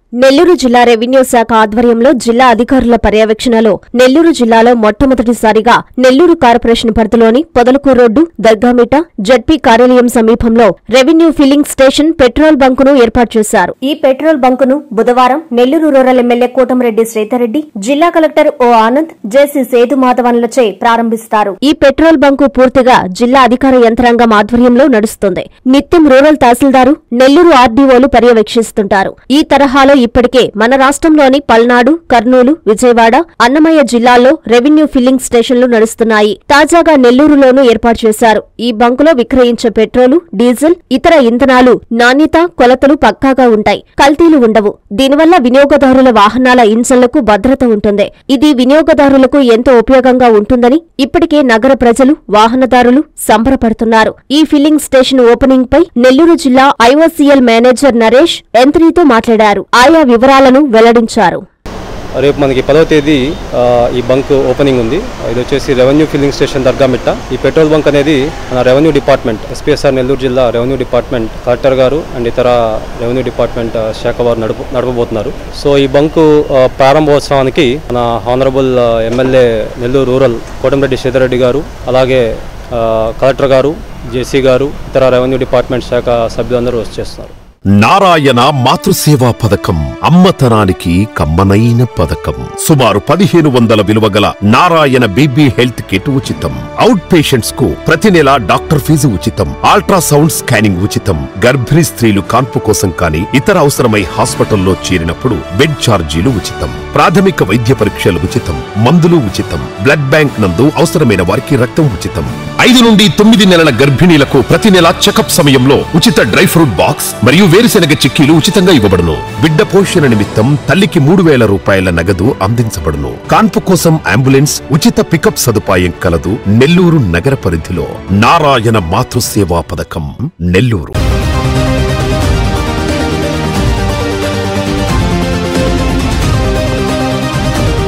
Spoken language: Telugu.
నెల్లూరు జిల్లా రెవెన్యూ శాఖ ఆధ్వర్యంలో జిల్లా అధికారుల పర్యవేక్షణలో నెల్లూరు జిల్లాలో మొట్టమొదటిసారిగా నెల్లూరు కార్పొరేషన్ పరిధిలోని పొదలకూరు రోడ్డు దర్గామిట జడ్పీ కార్యాలయం సమీపంలో రెవెన్యూ ఫిల్లింగ్ స్టేషన్ పెట్రోల్ బంకును ఏర్పాటు చేశారు ఈ పెట్రోల్ బంకును బుధవారం నెల్లూరు రూరల్ ఎమ్మెల్యే కోటంరెడ్డి శ్రీధర్రెడ్డి జిల్లా కలెక్టర్ ఓ ఆనంద్ జేసీ సేదు మాధవన్లచే ప్రారంభిస్తారు ఈ పెట్రోల్ బంకు పూర్తిగా జిల్లా అధికార యంత్రాంగం ఆధ్వర్యంలో నడుస్తుంది నిత్యం రూరల్ తహసీల్దారు నెల్లూరు ఆర్డీఓలు పర్యవేక్షిస్తుంటారు ఈ తరహాలో ఇప్పటికే మన రాష్ట్రంలోని పల్నాడు కర్నూలు విజయవాడ అన్నమయ్య జిల్లాల్లో రెవెన్యూ ఫిల్లింగ్ స్టేషన్లు నడుస్తున్నాయి తాజాగా నెల్లూరులోనూ ఏర్పాటు చేశారు ఈ బంకులో విక్రయించే పెట్రోలు డీజిల్ ఇతర ఇంధనాలు నాణ్యత కొలతలు పక్కాగా ఉంటాయి కల్తీలు ఉండవు దీనివల్ల వినియోగదారుల వాహనాల ఇంజన్లకు భద్రత ఉంటుంది ఇది వినియోగదారులకు ఎంతో ఉపయోగంగా ఉంటుందని ఇప్పటికే నగర ప్రజలు వాహనదారులు సంబరపడుతున్నారు ఈ ఫిల్లింగ్ స్టేషన్ ఓపెనింగ్ పై నెల్లూరు జిల్లా ఐఓసీఎల్ మేనేజర్ నరేష్ ఎంత్రీతో మాట్లాడారు ఆయా వివరాలను వెల్లడించారు రేపు మనకి పదవ తేదీ ఆ, ఈ బంక్ ఓపెనింగ్ ఉంది ఇది వచ్చేసి రెవెన్యూ ఫిల్లింగ్ స్టేషన్ దర్గామిట్ట ఈ పెట్రోల్ బంక్ అనేది మన రెవెన్యూ డిపార్ట్మెంట్ ఎస్పీఎస్ఆర్ నెల్లూరు జిల్లా రెవెన్యూ డిపార్ట్మెంట్ కలెక్టర్ గారు అండ్ ఇతర రెవెన్యూ డిపార్ట్మెంట్ ఆ, శాఖ వారు నడుపు నడపబోతున్నారు సో ఈ బంకు ఆ, ప్రారంభోత్సవానికి మన honourable MLA Nellore rural Kotamreddy Sridhar Reddy గారు అలాగే ఆ, కలెక్టర్ గారు జేసీ గారు ఇతర రెవెన్యూ డిపార్ట్మెంట్ శాఖ సభ్యులందరూ వచ్చేస్తున్నారు నారాయణ మాతృసేవా పథకం అమ్మతనానికి కమ్మనైన పథకం సుమారు పదిహేను వందల విలువ గల నారాయణ బీబీ హెల్త్ కిట్ ఉచితం అవుట్ పేషెంట్స్ కు ప్రతి నెల డాక్టర్ ఫీజు ఉచితం అల్ట్రాసౌండ్ స్కానింగ్ ఉచితం గర్భిణీ స్త్రీలు కాన్పు కోసం కానీ ఇతర అవసరమై హాస్పిటల్లో చేరినప్పుడు బెడ్ ఛార్జీలు ఉచితం ప్రాథమిక వైద్య పరీక్షలు ఉచితం మందులు ఉచితం బ్లడ్ బ్యాంక్ నందు అవసరమైన వారికి రక్తం ఉచితం ఐదు నుండి తొమ్మిది నెలల గర్భిణీలకు ప్రతి నెల చెకప్ సమయంలో ఉచిత డ్రై ఫ్రూట్ బాక్స్ మరియు వేరుశెనగ చిక్కీలు ఉచితంగా ఇవ్వబడును బిడ్డ పోషణ నిమిత్తం తల్లికి మూడు వేల రూపాయల నగదు అందించబడును కాన్పు కోసం అంబులెన్స్ ఉచిత పికప్ సదుపాయం కలదు నెల్లూరు నగర పరిధిలో నారాయణ మాతృసేవా పథకం నెల్లూరు